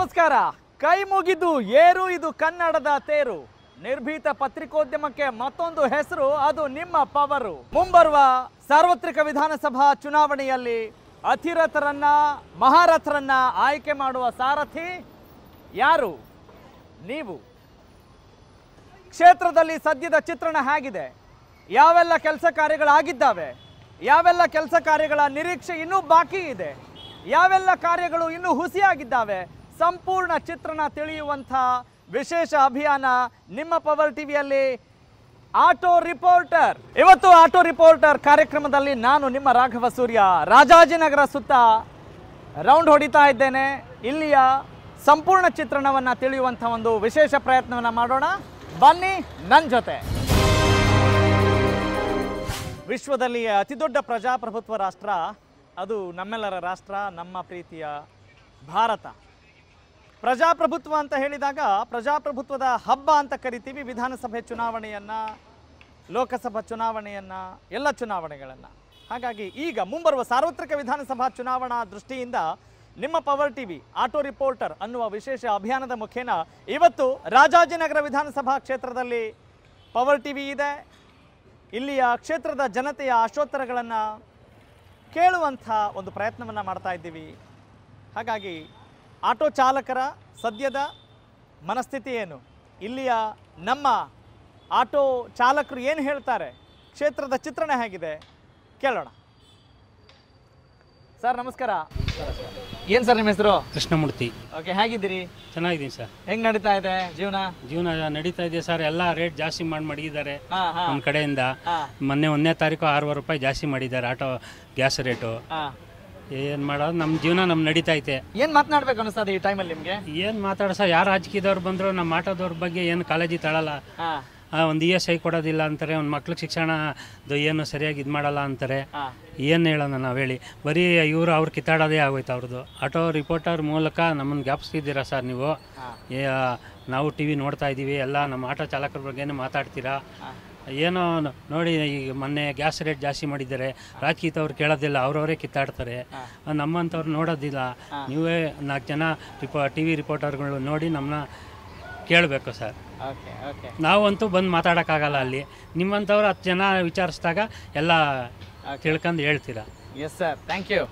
ನಮಸ್ಕಾರ ಕೈ ಮುಗಿದು ಏರು ಇದು ಕನ್ನಡದ ತೇರು ನಿರ್ಭೀತ ಪತ್ರಿಕೋದ್ಯಮಕ್ಕೆ ಮತ್ತೊಂದು ಹೆಸರು ಅದು ನಿಮ್ಮ ಪವರು ಮುಂಬರುವ ಸಾರ್ವತ್ರಿಕ ವಿಧಾನಸಭಾ ಚುನಾವಣೆಯಲ್ಲಿ ಅತಿರಥರನ್ನ ಮಹಾರಥರನ್ನ ಆಯ್ಕೆ ಮಾಡುವ ಸಾರಥಿ ಯಾರು ನೀವು ಕ್ಷೇತ್ರದಲ್ಲಿ ಸದ್ಯದ ಚಿತ್ರಣ ಹೇಗಿದೆ ಯಾವೆಲ್ಲ ಕೆಲಸ ಕಾರ್ಯಗಳಾಗಿದ್ದಾವೆ ಯಾವೆಲ್ಲ ಕೆಲಸ ಕಾರ್ಯಗಳ ನಿರೀಕ್ಷೆ ಇನ್ನೂ ಬಾಕಿ ಇದೆ ಯಾವೆಲ್ಲ ಕಾರ್ಯಗಳು ಇನ್ನೂ ಹುಸಿಯಾಗಿದ್ದಾವೆ ಸಂಪೂರ್ಣ ಚಿತ್ರಣ ತಿಳಿಯುವಂಥ ವಿಶೇಷ ಅಭಿಯಾನ ನಿಮ್ಮ ಪವರ್ ಟಿವಿಯಲ್ಲಿ ಆಟೋ ರಿಪೋರ್ಟರ್ ಇವತ್ತು ಆಟೋ ರಿಪೋರ್ಟರ್ ಕಾರ್ಯಕ್ರಮದಲ್ಲಿ ನಾನು ನಿಮ್ಮ ರಾಘವ ಸೂರ್ಯ ರಾಜಾಜಿನಗರ ಸುತ್ತ ರೌಂಡ್ ಹೊಡಿತಾ ಇದ್ದೇನೆ ಇಲ್ಲಿಯ ಸಂಪೂರ್ಣ ಚಿತ್ರಣವನ್ನು ತಿಳಿಯುವಂಥ ಒಂದು ವಿಶೇಷ ಪ್ರಯತ್ನವನ್ನು ಮಾಡೋಣ ಬನ್ನಿ ನನ್ನ ಜೊತೆ ವಿಶ್ವದಲ್ಲಿ ಅತಿದೊಡ್ಡ ಪ್ರಜಾಪ್ರಭುತ್ವ ರಾಷ್ಟ್ರ ಅದು ನಮ್ಮೆಲ್ಲರ ರಾಷ್ಟ್ರ ನಮ್ಮ ಪ್ರೀತಿಯ ಭಾರತ ಪ್ರಜಾಪ್ರಭುತ್ವ ಅಂತ ಹೇಳಿದಾಗ ಪ್ರಜಾಪ್ರಭುತ್ವದ ಹಬ್ಬ ಅಂತ ಕರಿತೀವಿ ವಿಧಾನಸಭೆ ಚುನಾವಣೆಯನ್ನು ಲೋಕಸಭಾ ಚುನಾವಣೆಯನ್ನು ಎಲ್ಲ ಚುನಾವಣೆಗಳನ್ನು ಹಾಗಾಗಿ ಈಗ ಮುಂಬರುವ ಸಾರ್ವತ್ರಿಕ ವಿಧಾನಸಭಾ ಚುನಾವಣಾ ದೃಷ್ಟಿಯಿಂದ ನಿಮ್ಮ ಪವರ್ ಟಿವಿ ಆಟೋ ರಿಪೋರ್ಟರ್ ಅನ್ನುವ ವಿಶೇಷ ಅಭಿಯಾನದ ಮುಖೇನ ಇವತ್ತು ರಾಜಾಜಿನಗರ ವಿಧಾನಸಭಾ ಕ್ಷೇತ್ರದಲ್ಲಿ ಪವರ್ ಟಿವಿ ಇದೆ ಇಲ್ಲಿಯ ಕ್ಷೇತ್ರದ ಜನತೆಯ ಆಶೋತ್ತರಗಳನ್ನು ಕೇಳುವಂಥ ಒಂದು ಪ್ರಯತ್ನವನ್ನು ಮಾಡ್ತಾ ಇದ್ದೀವಿ ಹಾಗಾಗಿ ಆಟೋ ಚಾಲಕರ ಸದ್ಯದ ಮನಸ್ಥಿತಿ ಏನು ಇಲ್ಲಿಯ ನಮ್ಮ ಆಟೋ ಚಾಲಕರು ಏನು ಹೇಳ್ತಾರೆ ಕ್ಷೇತ್ರದ ಚಿತ್ರಣ ಹೇಗಿದೆ ಕೇಳೋಣ ಸರ್ ನಮಸ್ಕಾರ ಏನು ಸರ್ ನಿಮ್ಮ ಹೆಸರು ಕೃಷ್ಣಮೂರ್ತಿ ಓಕೆ ಹೇಗಿದ್ದೀರಿ ಚೆನ್ನಾಗಿದ್ದೀನಿ ಸರ್ ಹೆಂಗ್ ನಡೀತಾ ಇದೆ ಜೀವನ ಜೀವನ ನಡೀತಾ ಇದೆ ಸರ್ ಎಲ್ಲ ರೇಟ್ ಜಾಸ್ತಿ ಮಾಡಿ ಮಡಗಿದ್ದಾರೆ ಹಾ ಹಾ ನಮ್ಮ ಕಡೆಯಿಂದ ಹಾ ಮೊನ್ನೆ ಒಂದನೇ ತಾರೀಕು ಆರೂವರೆ ರೂಪಾಯಿ ಜಾಸ್ತಿ ಮಾಡಿದ್ದಾರೆ ಆಟೋ ಗ್ಯಾಸ್ ರೇಟು ಹಾ ಏನು ಮಾಡೋದು ನಮ್ಮ ಜೀವನ ನಮ್ಮ ನಡೀತಾ ಐತೆ ಏನ್ ಮಾತನಾಡ್ಬೇಕು ಅನಿಸ್ತದೆ ಈ ಟೈಮಲ್ಲಿ ನಿಮ್ಗೆ ಏನು ಮಾತಾಡೋ ಸರ್ ಯಾರು ರಾಜಕೀಯದವ್ರು ಬಂದರು ನಮ್ಮ ಆಟೋದವ್ರ ಬಗ್ಗೆ ಏನು ಕಾಳಜಿ ತಗೊಳ್ಳಲ್ಲ ಹಾ ಒಂದು ಇ ಎಸ್ ಐ ಕೊಡೋದಿಲ್ಲ ಅಂತಾರೆ ಒಂದು ಮಕ್ಳಿಗೆ ಶಿಕ್ಷಣ ಏನು ಸರಿಯಾಗಿ ಇದು ಮಾಡಲ್ಲ ಅಂತಾರೆ ಹಾ ಏನು ಹೇಳೋಣ ನಾವು ಹೇಳಿ ಬರೀ ಇವರು ಅವ್ರು ಕಿತ್ತಾಡೋದೇ ಆಗೋಯ್ತು ಅವ್ರದ್ದು ಆಟೋ ರಿಪೋರ್ಟರ್ ಮೂಲಕ ನಮ್ಮನ್ನು ಜ್ಞಾಪಿಸ್ತಿದ್ದೀರಾ ಸರ್ ನೀವು ಹಾ. ಏ, ನಾವು ಟಿ ವಿ ನೋಡ್ತಾ ಇದ್ದೀವಿ ಎಲ್ಲ ನಮ್ಮ ಆಟೋ ಚಾಲಕರ ಬಗ್ಗೆನೇ ಮಾತಾಡ್ತೀರಾ ಹಾ. ಏನೋ ನ- ನೋಡಿ ಈಗ ಮೊನ್ನೆ ಗ್ಯಾಸ್ ರೇಟ್ ಜಾಸ್ತಿ ಮಾಡಿದ್ದಾರೆ ರಾಜಕೀಯದವ್ರು ಕೇಳೋದಿಲ್ಲ ಅವ್ರವರೇ ಕಿತ್ತಾಡ್ತಾರೆ ನಮ್ಮಂಥವ್ರು ನೋಡೋದಿಲ್ಲ ನೀವೇ ನಾಲ್ಕು ಜನ ರಿಪೋ ಟಿ ವಿ ರಿಪೋರ್ಟರ್ಗಳು ನೋಡಿ ನಮ್ಮನ್ನ ಕೇಳಬೇಕು ಸರ್ ಓಕೆ ಓಕೆ ನಾವಂತೂ ಬಂದು ಮಾತಾಡೋಕ್ಕಾಗಲ್ಲ ಅಲ್ಲಿ ನಿಮ್ಮಂಥವ್ರು ಹತ್ತು ಜನ ವಿಚಾರಿಸಿದಾಗ ಎಲ್ಲ ತಿಳ್ಕೊಂಡು ಹೇಳ್ತೀರಾ yes sir thank you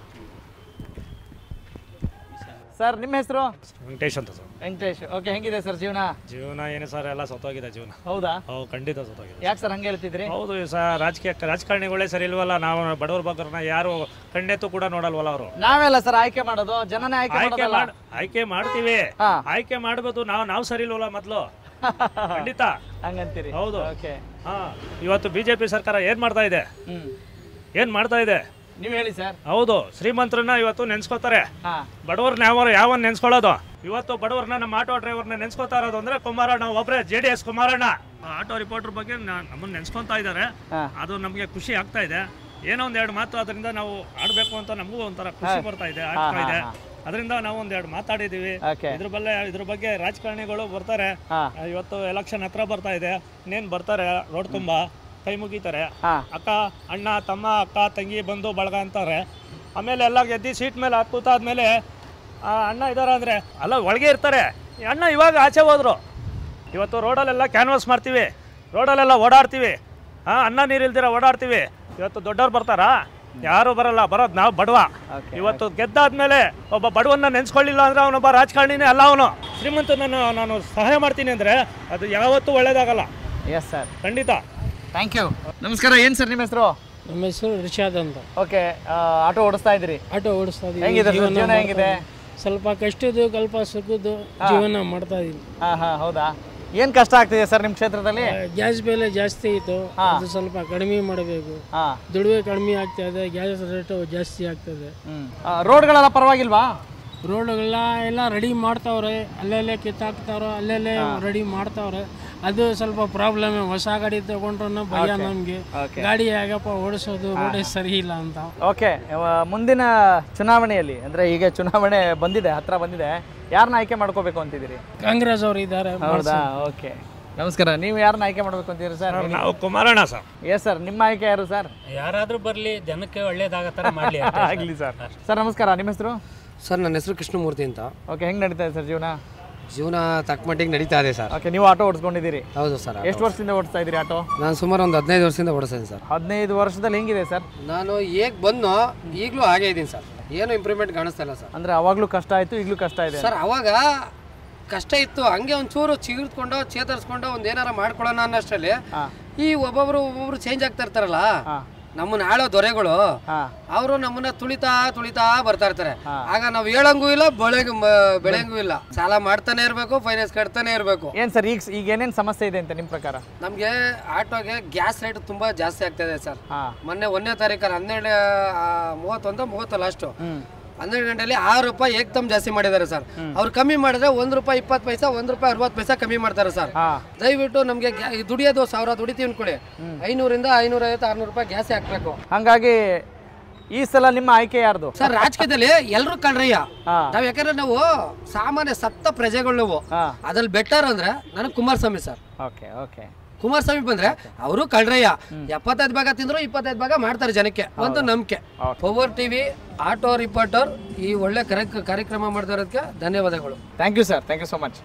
sir ನಿಮ್ಮ ಹೆಸರು ವೆಂಕಟೇಶ್ ಅಂತ ಸರ್ ವೆಂಕಟೇಶ್ ಓಕೆ ಹೆಂಗಿದೆ ಸರ್ ಜೀವನ ಜೀವನ ಏನು ಸರ್ ಎಲ್ಲ ಸತ್ತೋಗಿದೆ ಜೀವನ ಹೌದಾ ಹೌದು ಖಂಡಿತ ಸತ್ತೋಗಿದೆ ಯಾಕೆ ಸರ್ ಹಂಗೆ ಹೇಳ್ತಿದ್ರಿ ಹೌದು ಸರ್ ರಾಜಕೀಯ ರಾಜಕಾರಣಿಗಳೇ ಸರಿ ಇಲ್ವಲ್ಲ ನಾವು ಬಡವ್ರ ಬಗ್ಗರನ್ನ ಯಾರು ಖಂಡಿತ ಕೂಡ ನೋಡಲ್ವಲ್ಲ ಅವರು ನಾವೆಲ್ಲ ಸರ್ ಆಯ್ಕೆ ಮಾಡೋದು ಜನನೇ ಆಯ್ಕೆ ಆಯ್ಕೆ ಮಾಡೋದಲ್ಲ ಮಾಡ್ ಆಯ್ಕೆ ಮಾಡ್ತೀವಿ ಹಾ. ಆಯ್ಕೆ ಮಾಡ್ಬೋದು ನಾವು ನಾವು ಸರಿ ಇಲ್ವಲ್ಲ ಮೊದಲು ಖಂಡಿತ ಹಂಗಂತೀರಿ ಹೌದು. ಓಕೆ ಹಾ ಇವತ್ತು ಬಿಜೆಪಿ ಸರ್ಕಾರ ಏನ್ ಮಾಡ್ತಾ ಇದೆ ಹ್ಮ್ ಏನ್ ಮಾಡ್ತಾ ಇದೆ ನೀವು ಹೇಳಿ ಸರ್ ಹೌದು ಶ್ರೀಮಂತರನ್ನ ಇವತ್ತು ನೆನ್ಸ್ಕೋತಾರೆ ಹಾ ಬಡವ್ರನ್ನ ಯಾವ ಯಾವನ್ ನೆನ್ಸ್ಕೊಳ್ಳೋದು ಇವತ್ತು ಬಡವ್ರನ್ನ ನಮ್ಮ ಆಟೋ ಡ್ರೈವರ್ನ ನೆನ್ಸ್ಕೊತಾ ಇರೋದು ಅಂದ್ರೆ ಕುಮಾರಣ್ಣ ಒಬ್ರೆ J D S Kumaranna auto reporter ಬಗ್ಗೆ ನಾ- ನಮ್ಮನ್ನ ನೆನ್ಸ್ಕೊಂತಾ ಇದ್ದಾರೆ ಹಾ ಅದು ನಮಗೆ ಖುಷಿ ಆಗ್ತಾ ಇದೆ ಏನೋ ಒಂದ್ ಎರಡು ಮಾತು ಅದರಿಂದ ನಾವು ಆಡ್ಬೇಕು ಅಂತ ನಮಗೂ ಒಂಥರ ಖುಷಿ ಬರ್ತಾ ಇದೆ ಆಗ್ತಾ ಇದೆ ಅದರಿಂದ ನಾವು ಒಂದೆರಡು ಮಾತಾಡಿದೀವಿ ಓಕೆ ಇದ್ರ ಬಲ್ಲೆ ಇದ್ರ ಬಗ್ಗೆ ರಾಜಕಾರಣಿಗಳು ಬರ್ತಾರೆ ಹಾ ಆ, ಇವತ್ತು ಎಲೆಕ್ಷನ್ ಹತ್ರ ಬರ್ತಾ ಇದೆ ಇನ್ನೇನ್ ಬರ್ತಾರೆ ರೋಡ್ ತುಂಬಾ ಕೈ ಮುಗಿತಾರೆ ಹಾ ಅಕ್ಕ ಅಣ್ಣ ತಮ್ಮ ಅಕ್ಕ ತಂಗಿ ಬಂಧು ಬಳಗ ಅಂತಾರೆ ಆಮೇಲೆ ಎಲ್ಲ ಗೆದ್ದು ಸೀಟ್ ಮೇಲೆ ಹತ್ತು ಕೂತಾದ್ಮೇಲೆ ಆ ಅಣ್ಣ ಇದಾರೆ ಅಂದರೆ ಅಲ್ಲ ಒಳಗೆ ಇರ್ತಾರೆ ಈ ಅಣ್ಣ ಇವಾಗ ಆಚೆ ಹೋದ್ರು ಇವತ್ತು ರೋಡಲ್ಲೆಲ್ಲ ಕ್ಯಾನ್ವಾಸ್ ಮಾಡ್ತೀವಿ ರೋಡಲ್ಲೆಲ್ಲ ಓಡಾಡ್ತೀವಿ ಹಾಂ ಅನ್ನ ನೀರಿಲ್ದಿರ ಓಡಾಡ್ತೀವಿ ಇವತ್ತು ದೊಡ್ಡವ್ರು ಬರ್ತಾರಾ ಯಾರು ಬರಲ್ಲ ಬರೋದು ನಾವು ಬಡವ ಓಕೆ ಇವತ್ತು ಗೆದ್ದಾದ್ಮೇಲೆ ಒಬ್ಬ ಬಡವನ್ನ ನೆನ್ಸ್ಕೊಳ್ಳಿಲ್ಲ ಅಂದ್ರೆ ಅವನೊಬ್ಬ ರಾಜಕಾರಣಿನೇ ಅಲ್ಲ ಅವನು ಶ್ರೀಮಂತನನ್ನು ನಾನು ಸಹಾಯ ಮಾಡ್ತೀನಿ ಅಂದರೆ ಅದು ಯಾವತ್ತೂ ಒಳ್ಳೇದಾಗಲ್ಲ ಎಸ್ ಸರ್ ಖಂಡಿತ ಥ್ಯಾಂಕ್ ಯು ನಮಸ್ಕಾರ ಏನು ಸರ್ ನಿಮ್ಮ ಹೆಸರು ನಮ್ಮ ಹೆಸರು ರಿಷಾದ್ ಅಂತ ಓಕೆ ಆಟೋ ಓಡಿಸ್ತಾ ಇದ್ದೀರಿ ಆಟೋ ಓಡಿಸ್ತಾ ಇದೀವಿ ಹೆಂಗಿದೆ ಸರ್ ಜೀವನ ಜೀವನ ಮಾಡ್ತಾ ಹೆಂಗಿದೆ ಇದೀವಿ. ಸ್ವಲ್ಪ ಕಷ್ಟದ್ದು ಸ್ವಲ್ಪ ಸುಖದ್ದು ಜೀವನ ಮಾಡ್ತಾ ಇದೀವಿ ಹಾ ಹಾ ಹೌದಾ ಏನು ಕಷ್ಟ ಆಗ್ತಿದೆ ಸರ್ ನಿಮ್ಮ ಕ್ಷೇತ್ರದಲ್ಲಿ ಗ್ಯಾಸ್ ಬೆಲೆ ಜಾಸ್ತಿ ಇತ್ತು ಅದು ಸ್ವಲ್ಪ ಕಡಿಮೆ ಮಾಡಬೇಕು ಹಾ ದುಡಿಮೆ ಕಡಿಮೆ ಆಗ್ತಾ ಇದೆ ಗ್ಯಾಸ್ ರೇಟು ಜಾಸ್ತಿ ಆಗ್ತದೆ ಹ್ಮ್ ಆ, ರೋಡ್ಗಳೆಲ್ಲ ಪರವಾಗಿಲ್ವಾ ರೋಡ್ಗೆಲ್ಲ ಎಲ್ಲ ರೆಡಿ ಮಾಡ್ತಾವ್ರೆ ಅಲ್ಲೆಲ್ಲೇ ಕಿತ್ತಾಕ್ತಾವ್ರೆ ಅಲ್ಲೆಲ್ಲೇ ರೆಡಿ ಮಾಡ್ತಾವ್ರೆ ಅದು ಸ್ವಲ್ಪ ಪ್ರಾಬ್ಲಮ್ ಹೊಸ ಗಾಡಿ ತಗೊಂಡ್ರು ಭಯ ನಮಗೆ Okay. ಗಾಡಿ ಹೇಗಪ್ಪ ಓಡಿಸೋದು ರೋಡೇ ಸರಿ ಇಲ್ಲ ಅಂತ ಓಕೆ ಮುಂದಿನ ಚುನಾವಣೆಯಲ್ಲಿ ಅಂದ್ರೆ ಈಗ ಚುನಾವಣೆ ಬಂದಿದೆ ಹತ್ರ ಬಂದಿದೆ ಯಾರನ್ನ ಆಯ್ಕೆ ಮಾಡ್ಕೋಬೇಕು ಅಂತಿದ್ದೀರಿ ಕಾಂಗ್ರೆಸ್ ಅವರು ಇದ್ದಾರೆ ಹೌದಾ ಓಕೆ ನಮಸ್ಕಾರ ನೀವು ಯಾರನ್ನ ಆಯ್ಕೆ ಮಾಡ್ಬೇಕು ಅಂತೀರಿ ಸರ್ ನಾವು ಕುಮಾರಣ್ಣ ಸರ್ ಎಸ್ ಸರ್ ನಿಮ್ಮ ಆಯ್ಕೆ ಯಾರು ಸರ್ ಯಾರಾದರೂ ಬರಲಿ ಜನಕ್ಕೆ ಒಳ್ಳೇದಾಗೋ ಥರ ಮಾಡಲಿ ಆಗಲಿ ಸರ್ ಸರ್ ನಮಸ್ಕಾರ ನಿಮ್ಮ ಹೆಸರು ಸರ್ ನನ್ನ ಹೆಸರು ಕೃಷ್ಣಮೂರ್ತಿ ಅಂತ ಓಕೆ ಹೆಂಗೆ ನಡೀತಾ ಇದೆ ಸರ್ ಜೀವನ ಜೀವನ ತಕ್ಕ ಮಟ್ಟಿಗೆ ನಡೀತಾ ಇದೆ ಸರ್ ಓಕೆ ನೀವು ಆಟೋ ಓಡಿಸ್ಕೊಂಡಿದ್ದೀರಿ ಹೌದು ಸರ್ ಎಷ್ಟು ವರ್ಷದಿಂದ ಓಡಿಸ್ತಾ ಇದ್ದೀರಿ ಆಟೋ ನಾನು ಸುಮಾರು ಒಂದು ಹದಿನೈದು ವರ್ಷದಿಂದ ಓಡಿಸ್ತೀನಿ ಸರ್ ಹದಿನೈದು ವರ್ಷದಲ್ಲಿ ಹೆಂಗಿದೆ ಸರ್ ನಾನು ಹೇಗೆ ಬಂದು ಈಗಲೂ ಹಾಗೇ ಇದ್ದೀನಿ ಸರ್ ಏನು ಇಂಪ್ರೂವ್ಮೆಂಟ್ ಕಾಣಿಸ್ತಾ ಇಲ್ಲ ಸರ್ ಅಂದರೆ ಅವಾಗಲೂ ಕಷ್ಟ ಆಯಿತು ಈಗಲೂ ಕಷ್ಟ ಇದೆ ಸರ್ ಅವಾಗ ಕಷ್ಟ ಇತ್ತು ಹಂಗೆ ಒಂಚೂರು ಚಿಗಿರ್ಕೊಂಡು ಚೇತರಿಸ್ಕೊಂಡು ಒಂದು ಏನಾರ ಮಾಡ್ಕೊಳ್ಳೋಣ ಅನ್ನೋಷ್ಟರಲ್ಲಿ ಈ ಒಬ್ಬೊಬ್ರು ಒಬ್ಬೊಬ್ರು ಚೇಂಜ್ ಆಗ್ತಾ ಇರ್ತಾರಲ್ಲ ನಮ್ಮನ್ನ ಆಳೋ ದೊರೆಗಳು ಹಾಂ ಅವರು ನಮ್ಮನ್ನ ತುಳಿತಾ ತುಳಿತಾ ಬರ್ತಾ ಇರ್ತಾರೆ ಆಗ ನಾವು ಹೇಳಂಗೂ ಇಲ್ಲ ಬೆಳೆಗೂ ಬೆಳೆಯಂಗೂ ಇಲ್ಲ ಸಾಲ ಮಾಡ್ತಾನೆ ಇರಬೇಕು ಫೈನಾನ್ಸ್ ಕಟ್ತಾನೆ ಇರಬೇಕು ಏನು ಸರ್ ಈಗ ಈಗ ಏನೇನು ಸಮಸ್ಯೆ ಇದೆ ಅಂತ ನಿಮ್ಮ ಪ್ರಕಾರ ನಮಗೆ ಆಟೋಗೆ ಗ್ಯಾಸ್ ರೇಟ್ ತುಂಬಾ ಜಾಸ್ತಿ ಆಗ್ತಾ ಇದೆ ಸರ್ ಹಾಂ ಮೊನ್ನೆ ಒಂದನೇ ತಾರೀಕಲ್ಲಿ ಹನ್ನೆರಡು ಆ, ಮೂವತ್ತೊಂದು ಮೂವತ್ತು ಲಾಸ್ಟು ಹನ್ನೆರಡು ಗಂಟೆಯಲ್ಲಿ ಆರು ರೂಪಾಯಿ ಏಕ್ದಮ್ ಜಾಸ್ತಿ ಮಾಡಿದ್ದಾರೆ ಸರ್ ಅವ್ರು ಕಮ್ಮಿ ಮಾಡಿದ್ರೆ ಒಂದು ರೂಪಾಯಿ ಇಪ್ಪತ್ತು ಪೈಸಾ ಒಂದು ರೂಪಾಯಿ ಅರವತ್ತು ಪೈಸಾ ಕಮ್ಮಿ ಮಾಡ್ತಾರೆ ಸರ್ ಹಾಂ ದಯವಿಟ್ಟು ನಮಗೆ ದುಡಿಯೋದು ಸಾವಿರ ದುಡಿತೀವಿ ಅನ್ಕೊಳ್ಳಿ ಐನೂರಿಂದ ಐನೂರೈವತ್ತು ಆರ್ನೂರು ರೂಪಾಯಿ ಗ್ಯಾಸ್ ಹಾಕ್ಬೇಕು ಹಾಗಾಗಿ ಈ ಸಲ ನಿಮ್ಮ ಆಯ್ಕೆ ಯಾರ್ದು ಸರ್ ರಾಜಕೀಯದಲ್ಲಿ ಎಲ್ಲರೂ ಕಳ್ರಯ್ಯ ಹಾ. ನಾವ್ ಯಾಕಂದ್ರೆ ನಾವು ಸಾಮಾನ್ಯ ಸತ್ತ ಪ್ರಜೆಗಳು ನಾವು ಹಾಂ ಅದ್ರಲ್ಲಿ ಬೆಟರ್ ಅಂದ್ರೆ ನನಗೆ Kumaraswamy sir okay okay Kumaraswamy ಬಂದ್ರೆ ಅವರು ಕಳ್ರಯ್ಯ ಎಪ್ಪತ್ತೈದು ಭಾಗ ತಿಂದ್ರು ಇಪ್ಪತ್ತೈದು ಭಾಗ ಮಾಡ್ತಾರೆ ಜನಕ್ಕೆ ಒಂದು ನಂಬಿಕೆ ಪವರ್ ಟಿವಿ ಆಟೋ ರಿಪೋರ್ಟರ್ ಈ ಒಳ್ಳೆ ಕಾರ್ಯ- ಕಾರ್ಯಕ್ರಮ ಮಾಡ್ತಾ ಇರೋದಕ್ಕೆ ಧನ್ಯವಾದಗಳು thank you sir thank you so much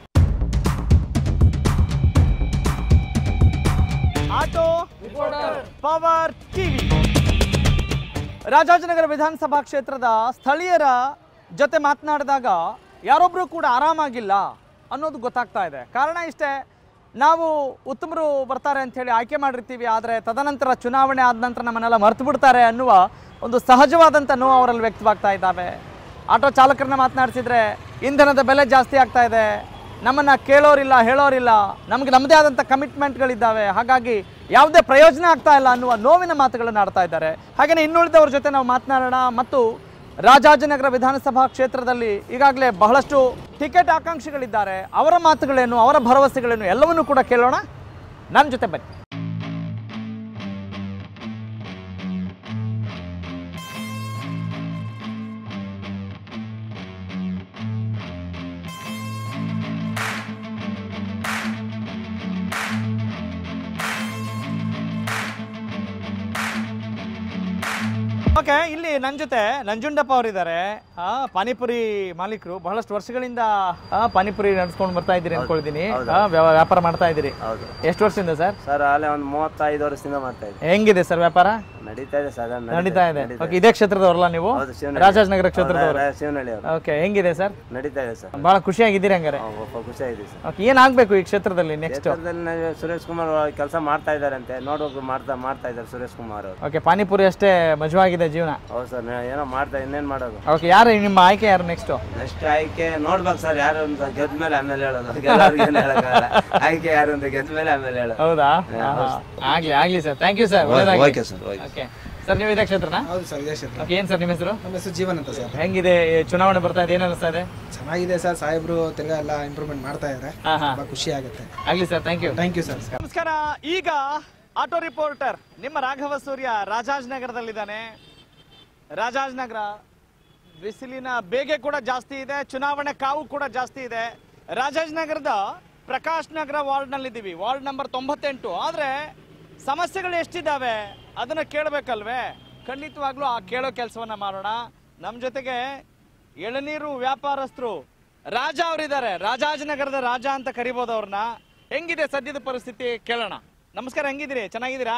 auto power TV Rajajinagar Vidhana Sabha ಕ್ಷೇತ್ರದ ಸ್ಥಳೀಯರ ಜೊತೆ ಮಾತನಾಡಿದಾಗ ಯಾರೊಬ್ಬರು ಕೂಡ ಆರಾಮಾಗಿಲ್ಲ ಅನ್ನೋದು ಗೊತ್ತಾಗ್ತಾ ಇದೆ ಕಾರಣ ಇಷ್ಟೇ ನಾವು ಉತ್ತಮರು ಬರ್ತಾರೆ ಅಂಥೇಳಿ ಆಯ್ಕೆ ಮಾಡಿರ್ತೀವಿ ಆದರೆ ತದನಂತರ ಚುನಾವಣೆ ಆದ ನಂತರ ನಮ್ಮನ್ನೆಲ್ಲ ಮರ್ತು ಬಿಡ್ತಾರೆ ಅನ್ನುವ ಒಂದು ಸಹಜವಾದಂಥ ನೋವು ಅವರಲ್ಲಿ ವ್ಯಕ್ತವಾಗ್ತಾ ಇದ್ದಾವೆ ಆಟೋ ಚಾಲಕರನ್ನ ಮಾತನಾಡಿಸಿದ್ರೆ ಇಂಧನದ ಬೆಲೆ ಜಾಸ್ತಿ ಆಗ್ತಾ ಇದೆ ನಮ್ಮನ್ನು ಕೇಳೋರಿಲ್ಲ ಹೇಳೋರಿಲ್ಲ ನಮಗೆ ನಮ್ಮದೇ ಆದಂಥ ಕಮಿಟ್ಮೆಂಟ್ಗಳಿದ್ದಾವೆ ಹಾಗಾಗಿ ಯಾವುದೇ ಪ್ರಯೋಜನ ಆಗ್ತಾ ಇಲ್ಲ ಅನ್ನುವ ನೋವಿನ ಮಾತುಗಳನ್ನು ಆಡ್ತಾ ಇದ್ದಾರೆ ಹಾಗೆಯೇ ಇನ್ನುಳಿದವ್ರ ಜೊತೆ ನಾವು ಮಾತನಾಡೋಣ ಮತ್ತು ರಾಜಾಜಿನಗರ ವಿಧಾನಸಭಾ ಕ್ಷೇತ್ರದಲ್ಲಿ ಈಗಾಗಲೇ ಬಹಳಷ್ಟು ಟಿಕೆಟ್ ಆಕಾಂಕ್ಷಿಗಳಿದ್ದಾರೆ ಅವರ ಮಾತುಗಳೇನು ಅವರ ಭರವಸೆಗಳೇನು ಎಲ್ಲವನ್ನೂ ಕೂಡ ಕೇಳೋಣ ನನ್ನ ಜೊತೆ ಬನ್ನಿ ಓಕೆ ಇಲ್ಲಿ ನನ್ನ ಜೊತೆ ನಂಜುಂಡಪ್ಪ ಅವರಿದ್ದಾರೆ ಪಾನಿಪುರಿ ಮಾಲೀಕರು ಬಹಳಷ್ಟು ವರ್ಷಗಳಿಂದ ಆ, ಪಾನಿಪುರಿ ನಡೆಸ್ಕೊಂಡು ಬರ್ತಾ ಇದ್ದೀರಿ ಅನ್ಕೊಳ್ತೀನಿ ಆ, ವ್ಯವ- ವ್ಯಾಪಾರ ಮಾಡ್ತಾ ಇದ್ದೀರಿ ಹೌದು ಎಷ್ಟು ವರ್ಷದಿಂದ ಸರ್ ಸರ್ ಅಲ್ಲೇ ಒಂದು ಮೂವತ್ತೈದು ವರ್ಷದಿಂದ ಮಾಡ್ತಾ ಇದ್ದೆ ಹೆಂಗಿದೆ ಸರ್ ವ್ಯಾಪಾರ ನಡೀತಾ ಇದೆ ಸರ್ ನಡೀತಾ ಇದೆ ಓಕೆ ಇದೇ ಕ್ಷೇತ್ರದವರಲ್ಲ ನೀವು ಹೌದು ಶಿವನಹಳ್ಳಿ ರಾಜಾಜನಗರ ಕ್ಷೇತ್ರದವರು ಶಿವನಹಳ್ಳಿ ಅವರು ಓಕೆ ಹೆಂಗಿದೆ ಸರ್ ನಡೀತಾ ಇದೆ ಸರ್ ಬಹಳ ಖುಷಿಯಾಗಿದ್ದೀರಿ ಹಂಗಾರೆ ಖುಷಿ ಆಗಿದೆ ಸರ್ ಓಕೆ ಏನಾಗಬೇಕು ಈ ಕ್ಷೇತ್ರದಲ್ಲಿ ನೆಕ್ಸ್ಟ್ ಕ್ಷೇತ್ರದಲ್ಲಿ ನಾವು ಸುರೇಶ್ ಕುಮಾರ್ ಕೆಲಸ ಮಾಡ್ತಾ ಇದಾರಂತೆ ನೋಡ್ಬೇಕು ಮಾಡ್ತಾ ಮಾಡ್ತಾ ಇದ್ದಾರೆ ಸುರೇಶ್ ಕುಮಾರ್ ಅವರು ಓಕೆ ಪಾನಿಪುರಿ ಅಷ್ಟೇ ಮಜವಾಗಿದೆ ಜೀವನ ಹೌದು ಸರ್ ಏನೋ ಮಾಡ್ತಾ ಇನ್ನೇನು ಮಾಡೋದು ಓಕೆ ಯಾರು ನಿಮ್ಮ ಆಯ್ಕೆ ಯಾರು ನೆಕ್ಸ್ಟ್ ನೆಕ್ಸ್ಟ್ ಆಯ್ಕೆ ನೋಡ್ಬೇಕು ಸರ್ ಯಾರು ಅಂತ ಗೆದ್ದ ಮೇಲೆ ಆಮೇಲೆ ಹೇಳೋದು ಗೆಲ್ಲೋರ್ಗೆ ಏನ್ ಹೇಳಕ್ಕಾಗಲ್ಲ. ಆಯ್ಕೆ ಯಾರು ಅಂತ ಗೆದ್ದ ಮೇಲೆ ಆಮೇಲೆ ಹೇಳೋದು ಹೌದಾ ಆಹಾ. ಆಗ್ಲಿ ಆಗ್ಲಿ sir thank you sir okay sir okay okay sir ನೀವು ಇದೇ ಕ್ಷೇತ್ರನಾ ಹೌದು ಸರ್ ಇದೇ ಕ್ಷೇತ್ರ ಓಕೆ ಏನ್ ಸರ್ ನಿಮ್ಮ ಹೆಸರು ನಮ್ಮ ಹೆಸರು ಜೀವನ್ ಅಂತ ಸರ್ ಹೆಂಗಿದೆ ಈ ಚುನಾವಣೆ ಬರ್ತಾ ಇದೆ ಏನ್ ಅನಿಸ್ತಾ ಇದೆ ಚೆನ್ನಾಗಿದೆ ಸರ್ ಸಾಹೇಬ್ರು ತಿರ್ಗಾ ಎಲ್ಲ ಇಂಪ್ರೂವ್ಮೆಂಟ್ ಮಾಡ್ತಾ ಇದ್ದಾರೆ ಹಾ ಹಾ ತುಂಬಾ ಖುಷಿ ಆಗುತ್ತೆ ಆಗ್ಲಿ sir thank you thank you sir ನಮಸ್ಕಾರ ಈಗ ಆಟೋ ರಿಪೋರ್ಟರ್ ನಿಮ್ಮ ರಾಘವ ಸೂರ್ಯ ರಾಜಾಜ್ನಗರದಲ್ಲಿದ್ದಾನೆ ರಾಜಾಜ್ನಗರ ಬಿಸಿಲಿನ ಬೇಗೆ ಕೂಡ ಜಾಸ್ತಿ ಇದೆ ಚುನಾವಣೆ ಕಾವು ಕೂಡ ಜಾಸ್ತಿ ಇದೆ ರಾಜಾಜ್ನಗರದ ಪ್ರಕಾಶ್ ನಗರ ವಾರ್ಡ್ನಲ್ಲಿದ್ದೀವಿ ವಾರ್ಡ್ ನಂಬರ್ ತೊಂಬತ್ತೆಂಟು ಆದರೆ ಸಮಸ್ಯೆಗಳು ಎಷ್ಟಿದ್ದಾವೆ ಅದನ್ನು ಕೇಳಬೇಕಲ್ವೇ ಖಂಡಿತವಾಗ್ಲೂ ಆ ಕೇಳೋ ಕೆಲಸವನ್ನ ಮಾಡೋಣ ನಮ್ಮ ಜೊತೆಗೆ ಎಳನೀರು ವ್ಯಾಪಾರಸ್ಥರು ರಾಜ ಅವರಿದ್ದಾರೆ ರಾಜಾಜನಗರದ ರಾಜ ಅಂತ ಕರಿಬೋದು ಅವ್ರನ್ನ ಹೆಂಗಿದೆ ಸದ್ಯದ ಪರಿಸ್ಥಿತಿ ಕೇಳೋಣ ನಮಸ್ಕಾರ ಹೆಂಗಿದ್ದೀರಿ ಚೆನ್ನಾಗಿದ್ದೀರಾ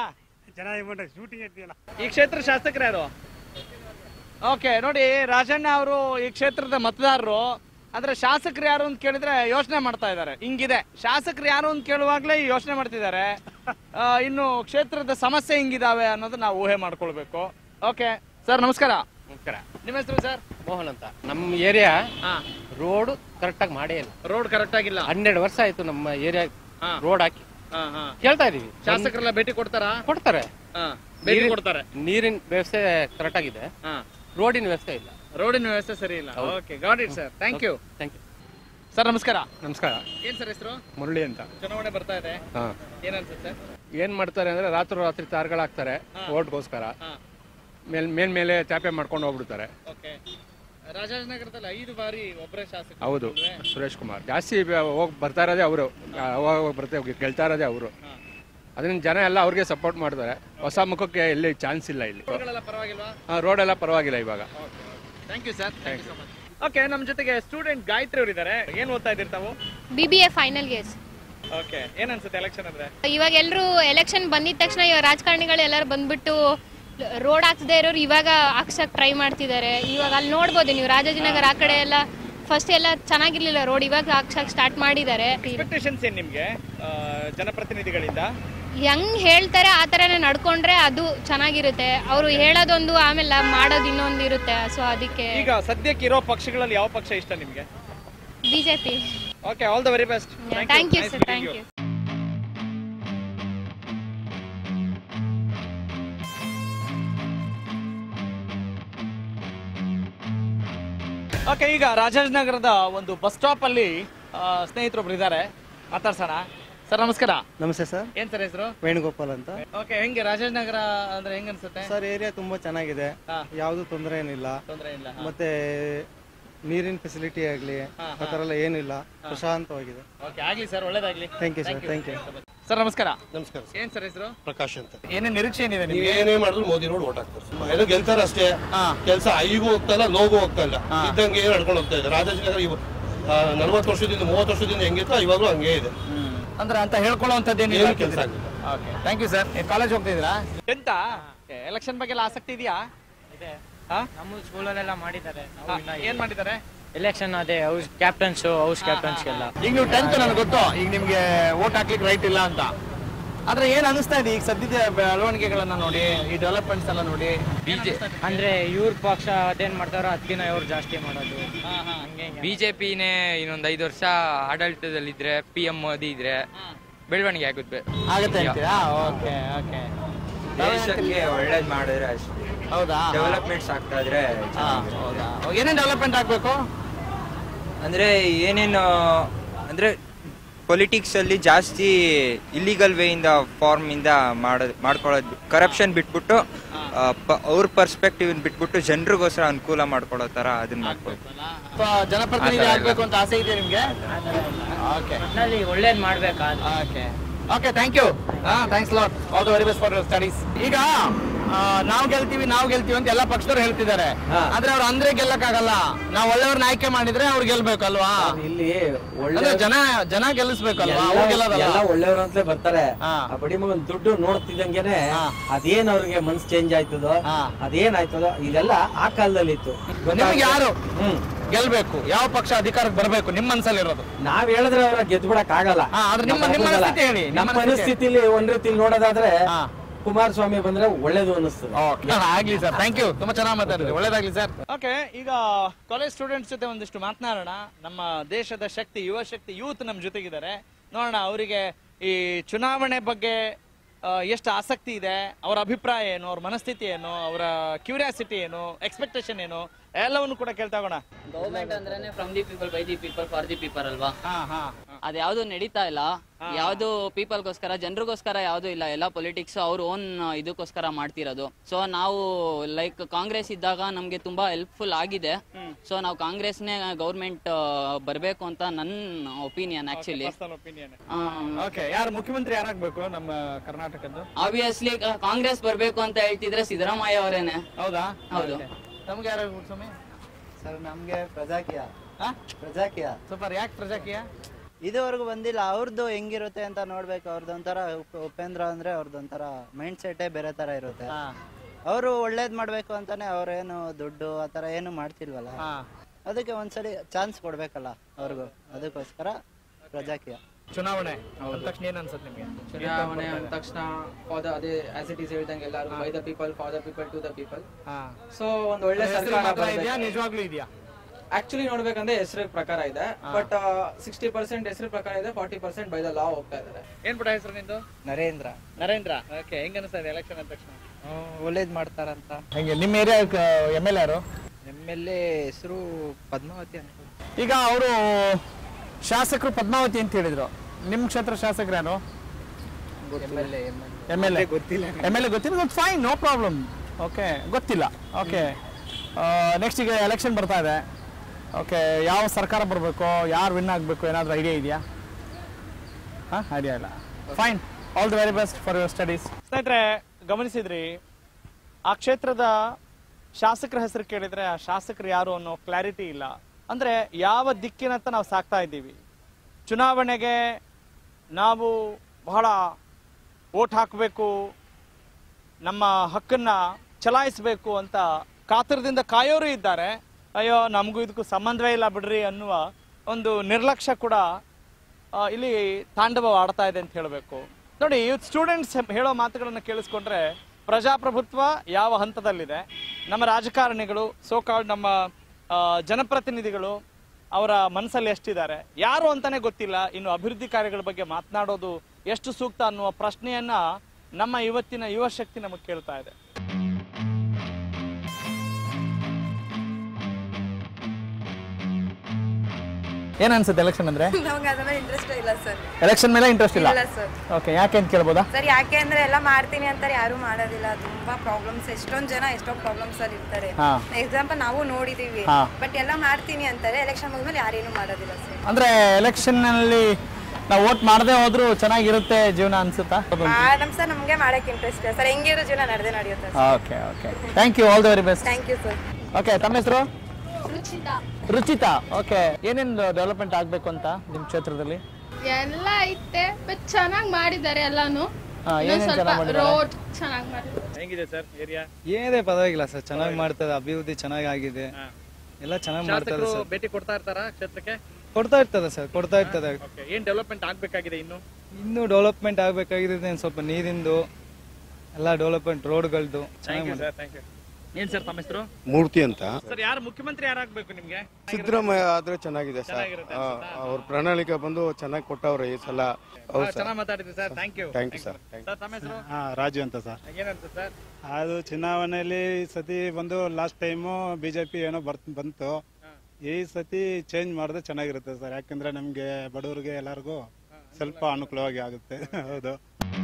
ಈ ಕ್ಷೇತ್ರ ಶಾಸಕರು ಯಾರು ಓಕೆ ನೋಡಿ ರಾಜಣ್ಣ ಅವರು ಈ ಕ್ಷೇತ್ರದ ಮತದಾರರು ಆದ್ರೆ ಶಾಸಕರು ಯಾರು ಅಂತ ಕೇಳಿದ್ರೆ ಯೋಚನೆ ಮಾಡ್ತಾ ಇದ್ದಾರೆ ಹಿಂಗಿದೆ ಶಾಸಕರು ಯಾರು ಅಂತ ಕೇಳುವಾಗ್ಲೇ ಯೋಚನೆ ಮಾಡ್ತಿದ್ದಾರೆ ಆ, ಇನ್ನು ಕ್ಷೇತ್ರದ ಸಮಸ್ಯೆ ಹಿಂಗಿದಾವೆ ಅನ್ನೋದು ನಾವು ಊಹೆ ಮಾಡ್ಕೊಳ್ಬೇಕು ಓಕೆ ಸರ್ ನಮಸ್ಕಾರ ನಮಸ್ಕಾರ ನಿಮ್ಮ ಹೆಸರು ಸರ್ ಮೋಹನ್ ಅಂತ ನಮ್ಮ ಏರಿಯಾ ಹಾ ರೋಡ್ ಕರೆಕ್ಟಾಗಿ ಮಾಡೇ ಇಲ್ಲ ರೋಡ್ ಕರೆಕ್ಟ್ ಆಗಿಲ್ಲ ಹನ್ನೆರಡು ವರ್ಷ ಆಯ್ತು ನಮ್ಮ ಏರಿಯಾ ಹಾ. ರೋಡ್ ಹಾಕಿ ಹಾ ಹಾ ಕೇಳ್ತಾ ಇದೀವಿ ಶಾಸಕರೆಲ್ಲ ಭೇಟಿ ಕೊಡ್ತಾರಾ ಕೊಡ್ತಾರೆ ಹಾ ಭೇಟಿ ನೀರಿನ್- ಕೊಡ್ತಾರೆ ನೀರಿನ ವ್ಯವಸ್ಥೆ ಕರೆಕ್ಟ್ ಆಗಿದೆ ಹಾ ರೋಡಿನ ವ್ಯವಸ್ಥೆ ಇಲ್ಲ ರೋಡಿನ ವ್ಯವಸ್ಥೆ ಸರಿ ಇಲ್ಲ okay got it sir thank you thank you sir ನಮಸ್ಕಾರ ನಮಸ್ಕಾರ ಏನ್ ಸರ್ ಹೆಸರು ಮುರಳಿ ಅಂತ ಚುನಾವಣೆ ಬರ್ತಾ ಇದೆ ಹಾ ಏನ್ ಅನ್ಸುತ್ತೆ ಏನ್ ಮಾಡ್ತಾರೆ ಅಂದ್ರೆ ರಾತ್ರಿ ರಾತ್ರಿ ತಾರ್ಗಳಾಗ್ತಾರೆ ಓಟ್ಗೋಸ್ಕರ ಹಾ ಮೇಲ್ ಮೇಲ್ ಮೇಲೆ ಚಾಪೆ ಮಾಡ್ಕೊಂಡು ಹೋಗ್ಬಿಡ್ತಾರೆ ಓಕೆ ರಾಜಾಜನಗರದಲ್ಲಿ ಐದು ಬಾರಿ ಒಬ್ಬರೇ ಶಾಸಕ ಹೌದು ಸುರೇಶ್ ಕುಮಾರ್ ಜಾಸ್ತಿ ಹೋಗಿ ಬರ್ತಾ ಇರೋದೇ ಅವರು ಅವಾಗ ಬರ್ತಾ ಗೆಲ್ತಾ ಇರೋದೇ ಅವರು ಅದನ್ನ ಜನ ಎಲ್ಲ ಅವ್ರಿಗೆ ಸಪೋರ್ಟ್ ಮಾಡ್ತಾರೆ ಹೊಸ ಮುಖಕ್ಕೆ ಎಲ್ಲಿ ಚಾನ್ಸ್ ಇಲ್ಲ ಇಲ್ಲಿ ಗಳೆಲ್ಲ ಪರವಾಗಿಲ್ವಾ ರೋಡ್ ಎಲ್ಲ ಪರವಾಗಿಲ್ಲ ಇವಾಗ thank you sir thank you so much okay ನಮ್ಮ ಜೊತೆಗೆ ಸ್ಟೂಡೆಂಟ್ ಗಾಯತ್ರಿ ಅವರು ಇದ್ದಾರೆ ಏನ್ ಓದ್ತಾ ಇದ್ದೀರಿ ತಾವು B B A final years okay ಏನ್ ಅನ್ಸುತ್ತೆ ಎಲೆಕ್ಷನ್ ಅಂದ್ರೆ ಇವಾಗ ಎಲ್ಲರೂ ಎಲೆಕ್ಷನ್ ಬಂದಿದ ತಕ್ಷಣ ಇವಾಗ ರಾಜಕಾರಣಿಗಳು ಎಲ್ಲರೂ ಬಂದ್ಬಿಟ್ಟು ರೋಡ್ ಹಾಕ್ಸದೇ ಇರೋರು ಇವಾಗ ಹಾಕ್ಸಕ್ ಟ್ರೈ ಮಾಡ್ತಿದ್ದಾರೆ ಇವಾಗ ಅಲ್ಲಿ ನೋಡ್ಬೋದು ನೀವು ರಾಜಾಜಿನಗರ ಆ ಕಡೆ ಎಲ್ಲ ಫಸ್ಟ್ ಎಲ್ಲ ಚೆನ್ನಾಗಿರ್ಲಿಲ್ಲ ರೋಡ್ ಇವಾಗ ಹಾಕ್ಸಕ್ ಸ್ಟಾರ್ಟ್ ಮಾಡಿದ್ದಾರೆ ಎಕ್ಸ್ಪೆಕ್ಟೇಷನ್ಸ್ ಏನ್ ನಿಮ್ಗೆ ಆ, ಜನಪ್ರತಿನಿಧಿಗಳಿಂದ ಹೆಂಗ್ ಹೇಳ್ತಾರೆ ಆ ಥರನೇ ನಡ್ಕೊಂಡ್ರೆ ಅದು ಚೆನ್ನಾಗಿರುತ್ತೆ ಅವರು ಹೇಳೋದೊಂದು ಆಮೇಲೆ ಮಾಡೋದು ಇನ್ನೊಂದು ಇರುತ್ತೆ ಸೊ ಅದಕ್ಕೆ ಈಗ ಸದ್ಯಕ್ಕೆ ಇರೋ ಪಕ್ಷಗಳಲ್ಲಿ ಯಾವ ಪಕ್ಷ ಇಷ್ಟ ನಿಮ್ಗೆ BJP okay all the very best thank you sir thank you okay ಈಗ ರಾಜಾಜನಗರದ ಒಂದು ಬಸ್ ಸ್ಟಾಪ್ ಅಲ್ಲಿ ಆ, ಸ್ನೇಹಿತರೊಬ್ರು ಇದ್ದಾರೆ ಮಾತಾಡ್ಸೋಣ ಸರ್ ನಮಸ್ಕಾರ ನಮಸ್ತೆ ಸರ್ ಏನ್ ಸರ್ ಹೆಸರು ವೇಣುಗೋಪಾಲ್ ಅಂತ ಓಕೆ ಹೆಂಗೆ ರಾಜಾಜನಗರ ಅಂದ್ರೆ ಹೆಂಗ್ ಅನ್ಸುತ್ತೆ ಸರ್ ಏರಿಯಾ ತುಂಬಾ ಚೆನ್ನಾಗಿದೆ ಹಾ. ಯಾವುದು ತೊಂದರೆ ಏನಿಲ್ಲ ತೊಂದರೆ ಇಲ್ಲ ಹಾ. ಮತ್ತೆ ನೀರಿನ ಫೆಸಿಲಿಟಿ ಆಗಲಿ ಆ ಥರ ಎಲ್ಲ ಏನಿಲ್ಲ ಪ್ರಶಾಂತವಾಗಿದೆ ಓಕೆ ಆಗ್ಲಿ ಸರ್ ಒಳ್ಳೇದಾಗ್ಲಿ thank you sir thank you sir ನಮಸ್ಕಾರ ನಮಸ್ಕಾರ ಏನ್ ಸರ್ ಹೆಸರು ಪ್ರಕಾಶ್ ಅಂತ ಏನೇನ್ ನಿರೀಕ್ಷೆ ಏನಿದೆ ನೀವು ನಿಮ್ಗೆ ಏನೇ ಮಾಡಿದ್ರು ಮೋದಿ ರೋಡ್ ಓಟ್ ಹಾಕ್ತಾರೆ ಏನೋ ಗೆಲ್ತಾರೆ ಅಷ್ಟೇ ಕೆಲಸ ಐಗೂ ಹೋಗ್ತಾ ಇಲ್ಲ ನೋಗೂ ಹೋಗ್ತಾ ಇಲ್ಲ ಇದ್ದಂಗೆ ನಡ್ಕೊಂಡು ಹೋಗ್ತಾ ಇದೆ ರಾಜಾಜಿನಗರ ಇವು ನಲ್ವತ್ತು ವರ್ಷದಿಂದ ಮೂವತ್ತು ವರ್ಷದಿಂದ ಹೆಂಗಿತ್ತು ಇವಾಗಲೂ ಹಂಗೆ ಇದೆ ಅಂದ್ರೆ ಅಂತ ಹೇಳ್ಕೊಳ್ಳುವಂತದ್ದು ಏನು ಏನಿಲ್ಲ ಕೆಲಸ ಆಗಿಲ್ಲ okay thank you sir college ಹೋಗ್ತಿದ್ದೀರಾ ಎಂತ ಎಲೆಕ್ಷನ್ ಬಗ್ಗೆ ಎಲ್ಲ ಆಸಕ್ತಿ ಇದೆಯಾ ಇದೆ ಹಾ? ನಮ್ಮ ಸ್ಕೂಲಲ್ಲೆಲ್ಲ ಮಾಡಿದ್ದಾರೆ ಹಾ, ಏನ್ ಮಾಡಿದ್ದಾರೆ ಎಲೆಕ್ಷನ್ ಅದೇ ಹೌಸ್ ಕ್ಯಾಪ್ಟನ್ಸ್ ಹೌಸ್ ಕ್ಯಾಪ್ಟನ್ಸ್ಗೆಲ್ಲ ಈಗ ನೀವು ಟೆಂತ್ ನನಗೆ ಗೊತ್ತು ಈಗ ನಿಮ್ಗೆ ವೋಟ್ ಹಾಕ್ಲಿಕ್ಕೆ ರೈಟ್ ಇಲ್ಲ ಅಂತ ಆದ್ರೆ ಏನ್ ಅನಿಸ್ತಾ ಇದೆ ಈಗ ಸದ್ಯದ ಬೆಳವಣಿಗೆಗಳನ್ನ ನೋಡಿ ಈ ಡೆವಲಪ್ಮೆಂಟ್ಸ್ ಎಲ್ಲ ನೋಡಿ ಅಂದ್ರೆ ಇವ್ರ ಪಕ್ಷ ಅದೇನ್ ಮಾಡ್ತಾರೋ ಅದಕ್ಕಿಂತ ಇವ್ರು ಜಾಸ್ತಿ ಮಾಡೋದು ಹಂಗೆ ಹಿಂಗೆ. ಬಿಜೆಪಿನೇ ಇನ್ನೊಂದ್ ಐದು ವರ್ಷ ಆಡಳಿತದಲ್ಲಿದ್ರೆ ಪಿ ಎಂ ಮೋದಿ ಇದ್ರೆ ಬೆಳವಣಿಗೆ ಆಗುತ್ತೆ ಆಗತ್ತೆ ಅಂತೀರಾ ಓಕೆ ಓಕೆ ದೇಶಕ್ಕೆ ಒಳ್ಳೇದ್ ಮಾಡಿದ್ರೆ ಅಷ್ಟೇ ಹೌದಾ ಡೆವಲಪ್ಮೆಂಟ್ಸ್ ಆಗ್ತಾ ಇದ್ರೆ ಹಾ, ಹೌದಾ ಏನೇನ್ ಡೆವಲಪ್ಮೆಂಟ್ ಆಗ್ಬೇಕು ಅಂದ್ರೆ ಏನೇನು ಅಂದ್ರೆ ಪೊಲಿಟಿಕ್ಸ್ ಅಲ್ಲಿ ಜಾಸ್ತಿ ಇಲ್ಲಿಗಲ್ ವೇಯಿಂದ ಫಾರ್ಮ್ ಇಂದ ಮಾಡೋದು ಮಾಡ್ಕೊಳ್ಳೋದು ಕರಪ್ಷನ್ ಬಿಟ್ಬಿಟ್ಟು ಆ, ಪ- ಅವ್ರ ಪರ್ಸ್ಪೆಕ್ಟಿವ್ ಬಿಟ್ಬಿಟ್ಟು ಜನರಿಗೋಸ್ಕರ ಅನುಕೂಲ ಮಾಡ್ಕೊಡೋ ತರ ಅದನ್ನ ಮಾಡ್ಬೇಕು ಅಥವಾ ಜನಪ್ರತಿನಿಧಿ ಆಗ್ಬೇಕು ಅಂತ ಆಸೆ ಇದೆ ನಿಮ್ಗೆ ಓಕೆ ಒಟ್ನಲ್ಲಿ ಒಳ್ಳೇದ್ ಮಾಡ್ಬೇಕಾದ್ರೆ okay okay thank you thanks lot all the very best for your studies ಈಗ ಆ, ನಾವು ಗೆಲ್ತೀವಿ ನಾವು ಗೆಲ್ತೀವಿ ಅಂತ ಎಲ್ಲ ಪಕ್ಷದವ್ರು ಹೇಳ್ತಿದ್ದಾರೆ ಆದ್ರೆ ಅವ್ರು ಅಂದ್ರೆ ಗೆಲ್ಲಕ್ಕಾಗಲ್ಲ ನಾವು ಒಳ್ಳೆಯವ್ರನ್ನ ಆಯ್ಕೆ ಮಾಡಿದ್ರೆ ಅವ್ರು ಗೆಲ್ಬೇಕು ಅಲ್ವಾ ಇಲ್ಲಿ ಅಂದ್ರೆ ಜನ ಜನ ಗೆಲ್ಲಿಸ್ಬೇಕಲ್ವಾ ಅವ್ರು ಎಲ್ಲ ಗೆಲ್ಲೋದಲ್ಲ ಒಳ್ಳೆಯವ್ರು ಅಂತಲೇ ಬರ್ತಾರೆ ಆ ಬಡಿ ಮಗನ್ ದುಡ್ಡು ನೋಡ್ತಿದ್ದಂಗೆನೆ ಅದೇನ್ ಅವ್ರಿಗೆ ಮನ್ಸ್ ಚೇಂಜ್ ಆಯ್ತದೋ ಅದೇನ್ ಆಯ್ತದೋ ಇದೆಲ್ಲ ಆ ಕಾಲದಲ್ಲಿ ಇತ್ತು ನಿಮ್ಗೆ ಯಾರು ಗೆಲ್ಬೇಕು ಯಾವ ಪಕ್ಷ ಅಧಿಕಾರಕ್ಕೆ ಬರಬೇಕು ನಿಮ್ಮ ಮನ್ಸಲ್ಲಿರೋದು ನಾವ್ ಹೇಳಿದ್ರೆ ಅವ್ರ ಗೆದ್ಬಿಡಕ್ ಆಗಲ್ಲ ಹಾ, ಆದ್ರೆ ನಿಮ್ಮ- ನಿಮ್ಮ ನಮ್ಗೆ ಮನಸ್ಥಿತಿ ಹೇಳಿ, ನಿಮ್ಮ ನಮ್ಮ ಮನಸ್ಥಿತಿ. ಪರಿಸ್ಥಿತಿಲಿ ಒಂದ್ ರೀತಿಲಿ ನೋಡೋದಾದ್ರೆ ಕುಮಾರಸ್ವಾಮಿ ಬಂದ್ರೆ ಒಳ್ಳೇದು ಅನ್ನಿಸ್ತದೆ ಆಗ್ಲಿ ಸರ್ ಥ್ಯಾಂಕ್ ಯು ತುಂಬಾ ಚೆನ್ನಾಗಿ ಮಾತಾಡಿದ್ರಿ ಒಳ್ಳೇದಾಗ್ಲಿ ಸರ್ ಓಕೆ ಈಗ ಕಾಲೇಜ್ ಸ್ಟೂಡೆಂಟ್ಸ್ ಜೊತೆ ಒಂದಿಷ್ಟು ಮಾತನಾಡೋಣ ನಮ್ಮ ದೇಶದ ಶಕ್ತಿ ಯುವ ಶಕ್ತಿ ಯೂತ್ ನಮ್ಮ ಜೊತೆಗಿದ್ದಾರೆ ನೋಡೋಣ ಅವರಿಗೆ ಈ ಚುನಾವಣೆ ಬಗ್ಗೆ ಆ, ಎಷ್ಟು ಆಸಕ್ತಿ ಇದೆ ಅವರ ಅಭಿಪ್ರಾಯ ಏನು ಅವ್ರ ಮನಸ್ಥಿತಿ ಏನು ಅವರ ಕ್ಯೂರಿಯಾಸಿಟಿ ಏನು ಎಕ್ಸ್ಪೆಕ್ಟೇಷನ್ ಏನು ಎಲ್ಲವನ್ನು ಕೂಡ ಕೇಳ್ತಾ ಹೋಗೋಣ ಗೌರ್ಮೆಂಟ್ ಅಂದ್ರೇನೆ from the people by the people for the people ಅಲ್ವಾ ಅದ್ಯಾವುದು ನಡೀತಾ ಇಲ್ಲ ಯಾವುದು ಪೀಪಲ್ಗೋಸ್ಕರ ಜನರಿಗೋಸ್ಕರ ಯಾವುದು ಇಲ್ಲ ಎಲ್ಲ ಪೊಲಿಟಿಕ್ಸ್ ಅವ್ರ ಓನ್ ಇದಕ್ಕೋಸ್ಕರ ಮಾಡ್ತಿರೋದು ಸೊ ನಾವು ಲೈಕ್ ಕಾಂಗ್ರೆಸ್ ಇದ್ದಾಗ ನಮ್ಗೆ ತುಂಬಾ ಹೆಲ್ಪ್ಫುಲ್ ಆಗಿದೆ ಸೊ ನಾವು ಕಾಂಗ್ರೆಸ್ನೇ ಗೌರ್ಮೆಂಟ್ ಬರಬೇಕು ಅಂತ ನನ್ನ ಒಪಿನಿಯನ್ ಆಕ್ಚುಲಿ ಒಪಿನಿಯನ್ ಓಕೆ ಯಾರು ಮುಖ್ಯಮಂತ್ರಿ ಯಾರಾಗಬೇಕು ನಮ್ಮ ಕರ್ನಾಟಕದ್ದು ಆಬ್ವಿಯಸ್ಲಿ ಕಾಂಗ್ರೆಸ್ ಬರಬೇಕು ಅಂತ ಹೇಳ್ತಿದ್ರೆ ಸಿದ್ದರಾಮಯ್ಯ ಅವರೇನೆ ಹೌದಾ ಹೌದು ನಮ್ಗೆ ಯಾರು ಸ್ವಾಮಿ ಸರ್ ನಮ್ಗೆ ಪ್ರಜಾಕೀಯ ಪ್ರಜಾಕೀಯ ಸೂಪರ್ ಯಾಕೆ ಪ್ರಜಾಕೀಯ ಇದುವರೆಗೂ ಬಂದಿಲ್ಲ ಅವ್ರದ್ದು ಹೆಂಗಿರುತ್ತೆ ಅಂತ ನೋಡ್ಬೇಕು ಅವ್ರದ್ದು ಒಂಥರ ಉಪ್- ಉಪೇಂದ್ರ ಅಂದ್ರೆ ಅವ್ರದ್ದು ಒಂಥರ ಮೈಂಡ್ ಸೆಟ್ಟೇ ಬೇರೆ ತರ ಇರುತ್ತೆ ಅವರು ಒಳ್ಳೇದ್ ಮಾಡ್ಬೇಕು ಅಂತಾನೆ ಅವ್ರೇನು ದುಡ್ಡು ಆ ಥರ ಏನು ಮಾಡ್ತಿಲ್ವಲ್ಲ ಅದಕ್ಕೆ ಒಂದ್ಸಲಿ ಚಾನ್ಸ್ ಕೊಡ್ಬೇಕಲ್ಲ ಅವ್ರಿಗೂ ಅದಕ್ಕೋಸ್ಕರ ಪ್ರಜಾಕೀಯ ಚುನಾವಣೆ ಅಂದ ತಕ್ಷಣ ಏನ್ ಅನ್ಸುತ್ತೆ ನಿಮ್ಗೆ ಚುನಾವಣೆ ಅಂದ ತಕ್ಷಣ ಫಾರ್ ದ ಅದೇ ಆಸ್ ಇಟ್ ಈಸ್ ಹೇಳ್ದಂಗೆ ಎಲ್ಲರೂ by the people for the people to the people so ಒಂದು ಒಳ್ಳೆ ಹೆಸರು ಸರ್ಕಾರ ಮಾತ್ರ ಬರ್ಬೇಕು. ಇದೆಯಾ ನಿಜವಾಗ್ಲೂ ಇದೆಯಾ ಆಕ್ಚುಲಿ ನೋಡ್ಬೇಕಂದ್ರೆ ಹೆಸರು ಪ್ರಕಾರ ಇದೆ ಬಟ್ ಸಿಕ್ಸ್ಟಿ ಪರ್ಸೆಂಟ್ ಹೆಸರು ಪ್ರಕಾರ ಇದೆ forty percent by the law ಹೋಗ್ತಾ ಇದ್ದಾರೆ ಏನ್ ಪುಟ ಹೆಸರು ನಿಂದು ನರೇಂದ್ರ ನರೇಂದ್ರ ಓಕೆ ಹೆಂಗ ಅನಿಸ್ತಾ ಇದೆ ಎಲೆಕ್ಷನ್ ಅಂದ ತಕ್ಷಣ ಒಳ್ಳೇದ್ ಮಾಡ್ತಾರಂತ ಹೆಂಗೆ ನಿಮ್ಮ ಏರಿಯಾ ಎಮ್ ಎಲ್ ಯಾರು ಎಮ್ ಎಲ್ ಎ ಹೆಸರು ಪದ್ಮಾವತಿ ಅನ್ಕೊಂಡು ಈಗ ಅವರು ಶಾಸಕರು ಪದ್ಮಾವತಿ ಅಂತ ಹೇಳಿದ್ರು ನಿಮ್ ಕ್ಷೇತ್ರ ಶಾಸಕರು ಯಾರು ಎಮ್ ಎಲ್ ಎ ಗೊತ್ತಿಲ್ಲ ಎಮ್ ಎಲ್ ಎ ಗೊತ್ತಿಲ್ಲ ಗೊತ್ತು ಫೈನ್ ನೋ ಪ್ರಾಬ್ಲಮ್ ಓಕೆ ಗೊತ್ತಿಲ್ಲ ಓಕೆ ನೆಕ್ಸ್ಟ್ ಈಗ ಎಲೆಕ್ಷನ್ ಬರ್ತಾ ಇದೆ ಓಕೆ ಯಾವ ಸರ್ಕಾರ ಬರಬೇಕು ಯಾರು ವಿನ್ ಆಗಬೇಕು ಏನಾದರೂ ಐಡಿಯಾ ಇದೆಯಾ ಹಾಂ ಐಡಿಯಾ ಇಲ್ಲ fine all the very best for your studies ಸ್ನೇಹಿತರೆ ಗಮನಿಸಿದ್ರಿ ಆ ಕ್ಷೇತ್ರದ ಶಾಸಕರ ಹೆಸರು ಕೇಳಿದ್ರೆ ಆ ಶಾಸಕರು ಯಾರು ಅನ್ನೋ ಕ್ಲಾರಿಟಿ ಇಲ್ಲ ಅಂದರೆ ಯಾವ ದಿಕ್ಕಿನತ್ತ ನಾವು ಸಾಕ್ತಾ ಇದ್ದೀವಿ ಚುನಾವಣೆಗೆ ನಾವು ಬಹಳ ಓಟ್ ಹಾಕಬೇಕು ನಮ್ಮ ಹಕ್ಕನ್ನು ಚಲಾಯಿಸಬೇಕು ಅಂತ ಕಾತರದಿಂದ ಕಾಯೋರು ಇದ್ದಾರೆ ಅಯ್ಯೋ ನಮಗೂ ಇದಕ್ಕೂ ಸಂಬಂಧವೇ ಇಲ್ಲ ಬಿಡ್ರಿ ಅನ್ನುವ ಒಂದು ನಿರ್ಲಕ್ಷ್ಯ ಕೂಡ ಆ, ಇಲ್ಲಿ ತಾಂಡವ ಆಡ್ತಾ ಇದೆ ಅಂತ ಹೇಳಬೇಕು ನೋಡಿ ಯೂತ್ ಸ್ಟೂಡೆಂಟ್ಸ್ ಹೇಳೋ ಮಾತುಗಳನ್ನು ಕೇಳಿಸ್ಕೊಂಡ್ರೆ ಪ್ರಜಾಪ್ರಭುತ್ವ ಯಾವ ಹಂತದಲ್ಲಿದೆ ನಮ್ಮ ರಾಜಕಾರಣಿಗಳು ಸೋಕಾಳ್ ನಮ್ಮ ಆ, ಜನಪ್ರತಿನಿಧಿಗಳು ಅವರ ಮನಸ್ಸಲ್ಲಿ ಎಷ್ಟಿದ್ದಾರೆ ಯಾರು ಅಂತಾನೆ ಗೊತ್ತಿಲ್ಲ ಇನ್ನು ಅಭಿವೃದ್ಧಿ ಕಾರ್ಯಗಳ ಬಗ್ಗೆ ಮಾತನಾಡೋದು ಎಷ್ಟು ಸೂಕ್ತ ಅನ್ನುವ ಪ್ರಶ್ನೆಯನ್ನ ನಮ್ಮ ಇವತ್ತಿನ ಯುವ ಶಕ್ತಿ ನಮಗೆ ಕೇಳ್ತಾ ಇದೆ ಏನ್ ಅನ್ಸುತ್ತೆ ಎಲೆಕ್ಷನ್ ಅಂದ್ರೆ ನಮ್ಗೆ ಅದೆಲ್ಲ ಇಂಟ್ರೆಸ್ಟ್ ಇಲ್ಲ ಸರ್ ಎಲೆಕ್ಷನ್ ಮೇಲೆ ಇಂಟ್ರೆಸ್ಟ್ ಇಲ್ಲ ಇಲ್ಲ ಸರ್ ಓಕೆ ಯಾಕೆ ಅಂತ ಕೇಳ್ಬೋದಾ ಸರ್ ಯಾಕೆ ಅಂದ್ರೆ ಎಲ್ಲ ಮಾಡ್ತೀನಿ ಅಂತಾರೆ ಯಾರು ಮಾಡೋದಿಲ್ಲ ತುಂಬಾ ಪ್ರಾಬ್ಲಮ್ಸ್ ಎಷ್ಟೊಂದ್ ಜನ ಎಷ್ಟೋ ಪ್ರಾಬ್ಲಮ್ಸ್ ಅಲ್ಲಿ ಇರ್ತಾರೆ ಹಾ. ಎಕ್ಸಾಂಪಲ್ ನಾವು ನೋಡಿದೀವಿ ಹಾ. ಬಟ್ ಎಲ್ಲ ಮಾಡ್ತೀನಿ ಅಂತಾರೆ ಎಲೆಕ್ಷನ್ ಮುಗಿದ್ಮೇಲೆ ಯಾರೇನು ಮಾಡೋದಿಲ್ಲ ಸರ್ ಅಂದ್ರೆ ಎಲೆಕ್ಷನ್ ನಲ್ಲಿ ನಾವು ವೋಟ್ ಮಾಡದೆ ಹೋದ್ರು ಚೆನ್ನಾಗಿರುತ್ತೆ ಜೀವನ ಅನ್ಸುತ್ತಾ ನಮ್ ಸರ್ ನಮ್ಗೆ ಮಾಡಕ್ ಇಂಟ್ರೆಸ್ಟ್ ಸರ್ ಹೆಂಗಿರೋ ಜೀವನ ನಡೆದೇ ನಡೆಯುತ್ತೆ okay okay thank you all the very best thank you sir okay ತಮ್ಮ ಹೆಸರು ರುಚಿತಾ ಓಕೆ ಏನೇನು ಡೆವಲಪ್ಮೆಂಟ್ ಆಗಬೇಕು ಅಂತ ನಿಮ್ಮ ಕ್ಷೇತ್ರದಲ್ಲಿ ಎಲ್ಲ ಐತೆ ಬಟ್ ಚೆನ್ನಾಗಿ ಮಾಡಿದ್ದಾರೆ ಎಲ್ಲಾನು ಹಾ, ಇನ್ನೊಂದ್ ಏನೇನ್ ಸ್ವಲ್ಪ ಚೆನ್ನಾಗ್ ಮಾಡಿದ್ದಾರೆ? ರೋಡ್ ಚೆನ್ನಾಗಿ ಮಾಡಿದ್ದಾರೆ ಹೆಂಗಿದೆ ಸರ್ ಏರಿಯಾ ಏನಿದೆ ಪರವಾಗಿಲ್ಲ ಸರ್ ಚೆನ್ನಾಗಿ ಮಾಡ್ತಾರೆ ಅಭಿವೃದ್ಧಿ ಚೆನ್ನಾಗಿ ಆಗಿದೆ ಎಲ್ಲ ಚೆನ್ನಾಗಿ ಮಾಡ್ತಾರೆ ಶಾಸಕರು ಸರ್ ಭೇಟಿ ಕೊಡ್ತಾ ಇರ್ತಾರಾ ಕ್ಷೇತ್ರಕ್ಕೆ ಕೊಡ್ತಾ ಇರ್ತದೆ ಸರ್ ಕೊಡ್ತಾ ಇರ್ತದೆ Okay, ಏನ್ ಡೆವಲಪ್ಮೆಂಟ್ ಆಗ್ಬೇಕಾಗಿದೆ ಇನ್ನು ಇನ್ನೂ ಡೆವಲಪ್ಮೆಂಟ್ ಆಗಬೇಕಾಗಿದೆ ಸ್ವಲ್ಪ ನೀರಿಂದು ಎಲ್ಲ ಡೆವಲಪ್ಮೆಂಟ್ ರೋಡ್ಗಳದ್ದು ಥ್ಯಾಂಕ್ ಚೆನ್ನಾಗಿ ಯು ಮಾಡಿ ಸರ್ ಥ್ಯಾಂಕ್ ಯು ಏನ್ ಸರ್ ತಮ್ಮ ಹೆಸರು ಮೂರ್ತಿ ಅಂತ ಸರ್ ಯಾರು ಮುಖ್ಯಮಂತ್ರಿ ಯಾರಾಗಬೇಕು ನಿಮ್ಗೆ ಸಿದ್ದರಾಮಯ್ಯ ಆದ್ರೆ ಚೆನ್ನಾಗಿದೆ ಸರ್ ಚೆನ್ನಾಗಿರುತ್ತೆ ಆ, ಅವ್ರ ಪ್ರಣಾಳಿಕೆ ಬಂದು ಚೆನ್ನಾಗಿ ಕೊಟ್ಟವ್ರೆ ಈ ಸಲ ಹೌದು ಸರ್ ಚೆನ್ನಾಗಿ ಮಾತಾಡಿದ್ರಿ sir thank you thank you sir sir ತಮ್ಮ ಹೆಸರು ಹಾ ರಾಜು ಅಂತ ಸರ್ ಏನಂತ ಸರ್ ಅದು ಚುನಾವಣೆಯಲ್ಲಿ ಈ ಸತಿ ಬಂದು last time B J P ಏನೋ ಬರ್ತ್ ಬಂತು ಈ ಸತಿ ಚೇಂಜ್ ಮಾಡಿದ್ರೆ ಚೆನ್ನಾಗಿರುತ್ತೆ ಸರ್ ಯಾಕಂದ್ರೆ ನಮಗೆ ಬಡವರಿಗೆ ಎಲ್ಲರಿಗೂ ಸ್ವಲ್ಪ ಅನುಕೂಲವಾಗಿ ಆಗುತ್ತೆ ಹೌದು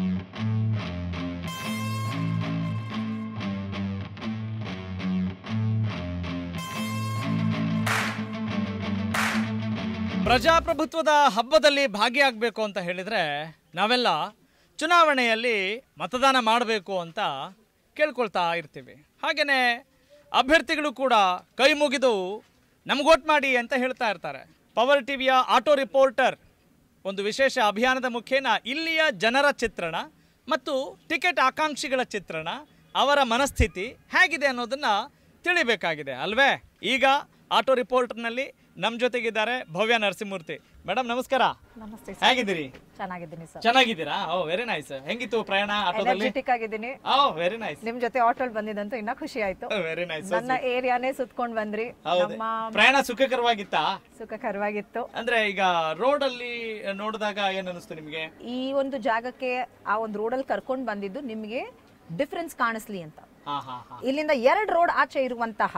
ಪ್ರಜಾಪ್ರಭುತ್ವದ ಹಬ್ಬದಲ್ಲಿ ಭಾಗಿಯಾಗಬೇಕು ಅಂತ ಹೇಳಿದರೆ ನಾವೆಲ್ಲ ಚುನಾವಣೆಯಲ್ಲಿ ಮತದಾನ ಮಾಡಬೇಕು ಅಂತ ಕೇಳ್ಕೊಳ್ತಾ ಇರ್ತೀವಿ ಹಾಗೆಯೇ ಅಭ್ಯರ್ಥಿಗಳು ಕೂಡ ಕೈ ಮುಗಿದು ನಮ್ಗೆ ಓಟ್ ಮಾಡಿ ಅಂತ ಹೇಳ್ತಾ ಇರ್ತಾರೆ ಪವರ್ ಟಿವಿಯ ಆಟೋ ರಿಪೋರ್ಟರ್ ಒಂದು ವಿಶೇಷ ಅಭಿಯಾನದ ಮುಖೇನ ಇಲ್ಲಿಯ ಜನರ ಚಿತ್ರಣ ಮತ್ತು ಟಿಕೆಟ್ ಆಕಾಂಕ್ಷಿಗಳ ಚಿತ್ರಣ ಅವರ ಮನಸ್ಥಿತಿ ಹೇಗಿದೆ ಅನ್ನೋದನ್ನ ತಿಳಿಬೇಕಾಗಿದೆ ಅಲ್ವೇ ಈಗ ಆಟೋ ರಿಪೋರ್ಟರ್ನಲ್ಲಿ ನಮ್ಮ ಜೊತೆಗಿದ್ದಾರೆ ಭವ್ಯ ನರಸಿಂಹಮೂರ್ತಿ ಮೇಡಮ್ ನಮಸ್ಕಾರ ನಮಸ್ತೆ ಹೇಗಿದ್ದೀರಿ ಚೆನ್ನಾಗಿದ್ದೀನಿ ಸರ್ ಚೆನ್ನಾಗಿದ್ದೀರಾ ಓ ವೆರಿ ನೈಸ್ ಹೆಂಗಿತ್ತು ಪ್ರಯಾಣ ಆಟೋದಲ್ಲಿ ಎನರ್ಜೆಟಿಕ್ ಆಗಿದ್ದೀನಿ ಓ ವೆರಿ ನೈಸ್ ನಿಮ್ ಜೊತೆ ಆಟೋಲ್ ಬಂದಿದ್ದಂತೂ ಇನ್ನ ಖುಷಿ ಆಯ್ತು ವೆರಿ ನೈಸ್ ನನ್ನ ಏರಿಯಾನೇ ಸುತ್ಕೊಂಡ್ ಬಂದ್ರಿ ಹೌದು ನಮ್ಮ ಪ್ರಯಾಣ ಸುಖಕರವಾಗಿತ್ತಾ ಸುಖಕರವಾಗಿತ್ತು ಅಂದ್ರೆ ಈಗ ರೋಡ್ ಅಲ್ಲಿ ನೋಡಿದಾಗ ಏನ್ ಅನಿಸ್ತು ನಿಮ್ಗೆ ಈ ಒಂದು ಜಾಗಕ್ಕೆ ಆ ಒಂದು ರೋಡಲ್ಲಿ ಕರ್ಕೊಂಡ್ ಬಂದಿದ್ದು ನಿಮ್ಗೆ ಡಿಫ್ರೆನ್ಸ್ ಕಾಣಿಸ್ಲಿ ಅಂತ ಹಾ ಹಾ ಹಾ ಇಲ್ಲಿಂದ ಎರಡು ರೋಡ್ ಆಚೆ ಇರುವಂತಹ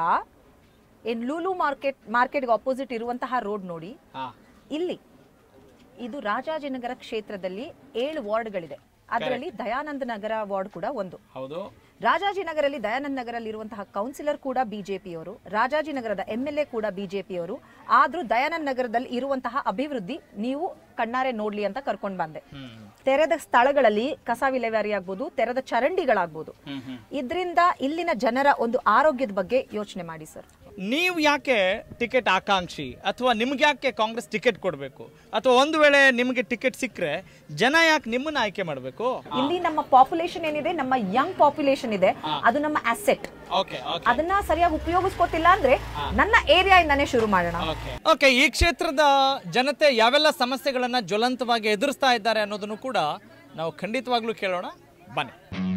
ಏನ್ ಲೂಲು ಮಾರ್ಕೆಟ್ ಮಾರ್ಕೆಟ್ಗೆ ಅಪೋಸಿಟ್ ಇರುವಂತಹ ರೋಡ್ ನೋಡಿ ಹಾ ಇಲ್ಲಿ ಇದು ರಾಜಾಜಿನಗರ ಕ್ಷೇತ್ರದಲ್ಲಿ ಏಳು ವಾರ್ಡ್ಗಳಿದೆ ಅದರಲ್ಲಿ ದಯಾನಂದ ನಗರ ವಾರ್ಡ್ ಕೂಡ ಒಂದು ಹೌದು ರಾಜಾಜಿನಗರಲ್ಲಿ ದಯಾನಂದ ನಗರಲ್ಲಿ ಇರುವಂತಹ ಕೌನ್ಸಿಲರ್ ಕೂಡ ಬಿಜೆಪಿಯವರು ರಾಜಾಜಿನಗರದ ಎಂ ಎಲ್ ಎ ಕೂಡ ಬಿಜೆಪಿಯವರು ಆದ್ರೂ ದಯಾನಂದ ನಗರದಲ್ಲಿ ಇರುವಂತಹ ಅಭಿವೃದ್ಧಿ ನೀವು ಕಣ್ಣಾರೆ ನೋಡ್ಲಿ ಅಂತ ಕರ್ಕೊಂಡ್ ಬಂದೆ ತೆರೆದ ಸ್ಥಳಗಳಲ್ಲಿ ಕಸ ವಿಲೇವಾರಿ ಆಗ್ಬೋದು ತೆರೆದ ಚರಂಡಿಗಳಾಗ್ಬೋದು ಇದರಿಂದ ಇಲ್ಲಿನ ಜನರ ಒಂದು ಆರೋಗ್ಯದ ಬಗ್ಗೆ ಯೋಚನೆ ಮಾಡಿ ಸರ್ ನೀವು ಯಾಕೆ ಟಿಕೆಟ್ ಆಕಾಂಕ್ಷಿ ಅಥವಾ ನಿಮ್ಗೆ ಯಾಕೆ ಕಾಂಗ್ರೆಸ್ ಟಿಕೆಟ್ ಕೊಡಬೇಕು ಅಥವಾ ಒಂದು ವೇಳೆ ನಿಮಗೆ ಟಿಕೆಟ್ ಸಿಕ್ಕರೆ ಜನ ಯಾಕೆ ನಿಮ್ಮನ್ನ ಆಯ್ಕೆ ಮಾಡಬೇಕು ಇಲ್ಲಿ ನಮ್ಮ ಪಾಪ್ಯುಲೇಷನ್ ಏನಿದೆ ನಮ್ಮ ಯಂಗ್ ಪಾಪ್ಯುಲೇಷನ್ ಇದೆ ಅದು ನಮ್ಮ ಅಸೆಟ್ ಓಕೆ ಅದನ್ನ ಸರಿಯಾಗಿ ಉಪಯೋಗಿಸ್ಕೋತಿಲ್ಲ ಅಂದ್ರೆ ನನ್ನ ಏರಿಯಾ ಇಂದಾನೇ ಶುರು ಮಾಡೋಣ ಓಕೆ ಈ ಕ್ಷೇತ್ರದ ಜನತೆ ಯಾವೆಲ್ಲ ಸಮಸ್ಯೆಗಳನ್ನ ಜ್ವಲಂತವಾಗಿ ಎದುರಿಸ್ತಾ ಇದ್ದಾರೆ ಅನ್ನೋದನ್ನು ಕೂಡ ನಾವು ಖಂಡಿತವಾಗ್ಲೂ ಕೇಳೋಣ ಬನ್ನಿ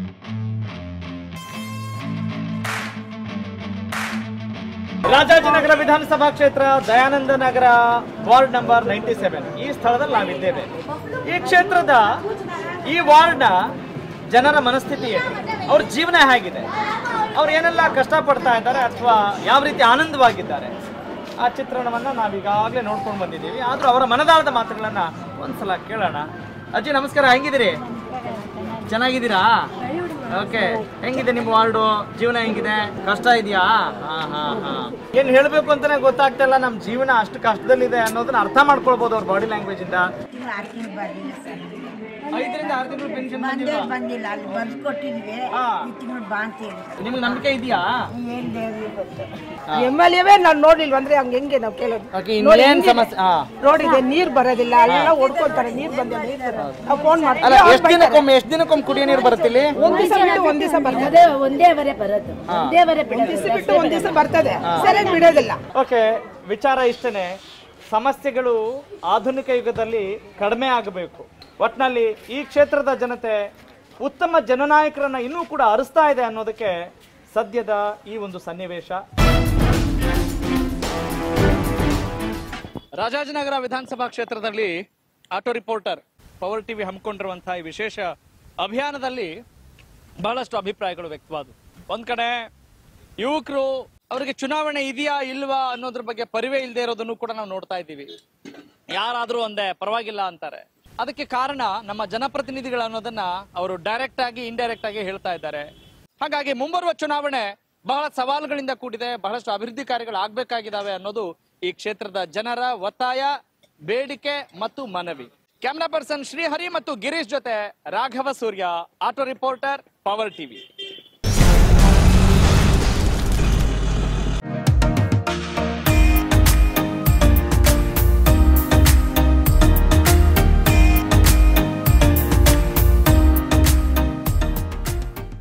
ರಾಜಾಜಿನಗರ ವಿಧಾನಸಭಾ ಕ್ಷೇತ್ರ Dayananda Nagar ward number ninety seven ಈ ಸ್ಥಳದಲ್ಲಿ ನಾವಿದ್ದೇವೆ ಈ ಕ್ಷೇತ್ರದ ಈ ವಾರ್ಡ್ನ ಜನರ ಮನಸ್ಥಿತಿ ಏನು ಅವ್ರ ಜೀವನ ಹೇಗಿದೆ ಅವ್ರು ಏನೆಲ್ಲ ಕಷ್ಟಪಡ್ತಾ ಇದ್ದಾರೆ ಅಥವಾ ಯಾವ ರೀತಿ ಆನಂದವಾಗಿದ್ದಾರೆ ಆ ಚಿತ್ರಣವನ್ನ ನಾವೀಗಾಗಲೇ ನೋಡ್ಕೊಂಡು ಬಂದಿದ್ದೀವಿ ಆದ್ರೂ ಅವರ ಮನದಾಳದ ಮಾತುಗಳನ್ನ ಒಂದ್ಸಲ ಕೇಳೋಣ ಅಜ್ಜಿ ನಮಸ್ಕಾರ ಹೆಂಗಿದ್ದೀರಿ ಚೆನ್ನಾಗಿದ್ದೀರಾ ಓಕೆ ಹೆಂಗಿದೆ ನಿಮ್ಮ ವಾರ್ಡು ಜೀವನ ಹೆಂಗಿದೆ ಕಷ್ಟ ಇದೆಯಾ ಹಾ ಹಾ ಹಾ ಏನ್ ಹೇಳ್ಬೇಕು ಅಂತಾನೆ ಗೊತ್ತಾಗ್ತಾ ಇಲ್ಲ ನಮ್ಮ ಜೀವನ ಅಷ್ಟು ಕಷ್ಟದಲ್ಲಿದೆ ಅನ್ನೋದನ್ನ ಅರ್ಥ ಮಾಡ್ಕೊಳ್ಬೋದು ಅವ್ರ ಬಾಡಿ ಲ್ಯಾಂಗ್ವೇಜ್ ಇಂದ ಐದರಿಂದ ಆರು ತಿಂಗಳು ಪೆನ್ಷನ್ ಬಂದೇ ಬಂದಿಲ್ಲ ಅಲ್ಲಿ ಬಂದು ಕೊಟ್ಟಿದ್ವಿ ಈ ತಿಂಗಳು ಬಾ ಅಂತ ಹೇಳಿ ನಿಮ್ಗೆ ನಂಬಿಕೆ ಇದೆಯಾ ಏನ್ ದೇವ್ರಿಗೆ ಗೊತ್ತು ಎಮ್ ಎಲ್ ಎವೇ ನಾನು ನೋಡ್ಲಿಲ್ವ ಅಂದ್ರೆ ಹಂಗೆ ಹೆಂಗೆ ನಾವು ಕೇಳೋದು ಓಕೆ ನೋಡಿ ಇನ್ನೇನ್ ಹೆಂಗಿದೆ? ಸಮಸ್ಯೆ ಹಾ ರೋಡ್ ಇದೆ ನೀರ್ ಬರೋದಿಲ್ಲ ಎಲ್ಲ ಹೊಡ್ಕೊಳ್ತಾರೆ ನೀರ್ ಬಂದಿಲ್ಲ ನೀರ್ ಬರೋದಿಲ್ಲ. ನಾವು ಫೋನ್ ಅಲ್ಲ ಮಾಡ್ತೀವಿ ಅವ್ರು ಎಷ್ಟು ದಿನಕ್ಕೊಮ್ಮೆ ಎಷ್ಟು ದಿನಕ್ಕೊಮ್ಮೆ ಕುಡಿಯೋ ನೀರು ಬರುತ್ತೆ ಇಲ್ಲಿ ಒಂದ್ ದಿವಸ ಬಿಟ್ಟು ಒಂದ್ ದಿವಸ ಬರ್ತದೆ ಒಂದೇ ಬರೇ ಬರೋದು ಹಾ. ಒಂದೇ ಬರೇ ಒಂದ್ ದಿವಸ ಬಿಟ್ಟು ಒಂದ್ ದಿವಸ ಬರ್ತದೆ ಸರಿಯಾಗಿ ಬಿಡೋದಿಲ್ಲ ಓಕೆ ವಿಚಾರ ಇಷ್ಟನೇ ಸಮಸ್ಯೆಗಳು ಆಧುನಿಕ ಯುಗದಲ್ಲಿ ಕಡಿಮೆ ಆಗಬೇಕು ಒಟ್ಟಿನಲ್ಲಿ ಈ ಕ್ಷೇತ್ರದ ಜನತೆ ಉತ್ತಮ ಜನನಾಯಕರನ್ನ ಇನ್ನೂ ಕೂಡ ಅರಿಸ್ತಾ ಇದೆ ಅನ್ನೋದಕ್ಕೆ ಸದ್ಯದ ಈ ಒಂದು ಸನ್ನಿವೇಶ ರಾಜಾಜಿನಗರ ವಿಧಾನಸಭಾ ಕ್ಷೇತ್ರದಲ್ಲಿ ಆಟೋ ರಿಪೋರ್ಟರ್ ಪವರ್ ಟಿವಿ ಹಮ್ಮಿಕೊಂಡಿರುವಂತಹ ಈ ವಿಶೇಷ ಅಭಿಯಾನದಲ್ಲಿ ಬಹಳಷ್ಟು ಅಭಿಪ್ರಾಯಗಳು ವ್ಯಕ್ತವಾದವು ಒಂದ್ ಕಡೆ ಯುವಕರು ಅವರಿಗೆ ಚುನಾವಣೆ ಇದೆಯಾ ಇಲ್ವಾ ಅನ್ನೋದ್ರ ಬಗ್ಗೆ ಪರಿವೇ ಇಲ್ಲದೆ ಇರೋದನ್ನು ಕೂಡ ನಾವು ನೋಡ್ತಾ ಇದ್ದೀವಿ ಯಾರಾದ್ರೂ ಒಂದೇ ಪರವಾಗಿಲ್ಲ ಅಂತಾರೆ ಅದಕ್ಕೆ ಕಾರಣ ನಮ್ಮ ಜನಪ್ರತಿನಿಧಿಗಳು ಅನ್ನೋದನ್ನ ಅವರು ಡೈರೆಕ್ಟ್ ಆಗಿ ಇಂಡೈರೆಕ್ಟ್ ಆಗಿ ಹೇಳ್ತಾ ಇದ್ದಾರೆ ಹಾಗಾಗಿ ಮುಂಬರುವ ಚುನಾವಣೆ ಬಹಳ ಸವಾಲುಗಳಿಂದ ಕೂಡಿದೆ ಬಹಳಷ್ಟು ಅಭಿವೃದ್ಧಿ ಕಾರ್ಯಗಳು ಆಗ್ಬೇಕಾಗಿದ್ದಾವೆ ಅನ್ನೋದು ಈ ಕ್ಷೇತ್ರದ ಜನರ ಒತ್ತಾಯ ಬೇಡಿಕೆ ಮತ್ತು ಮನವಿ ಕ್ಯಾಮ್ರಾ ಪರ್ಸನ್ ಶ್ರೀಹರಿ ಮತ್ತು ಗಿರೀಶ್ ಜೊತೆ Raghava Surya auto reporter power TV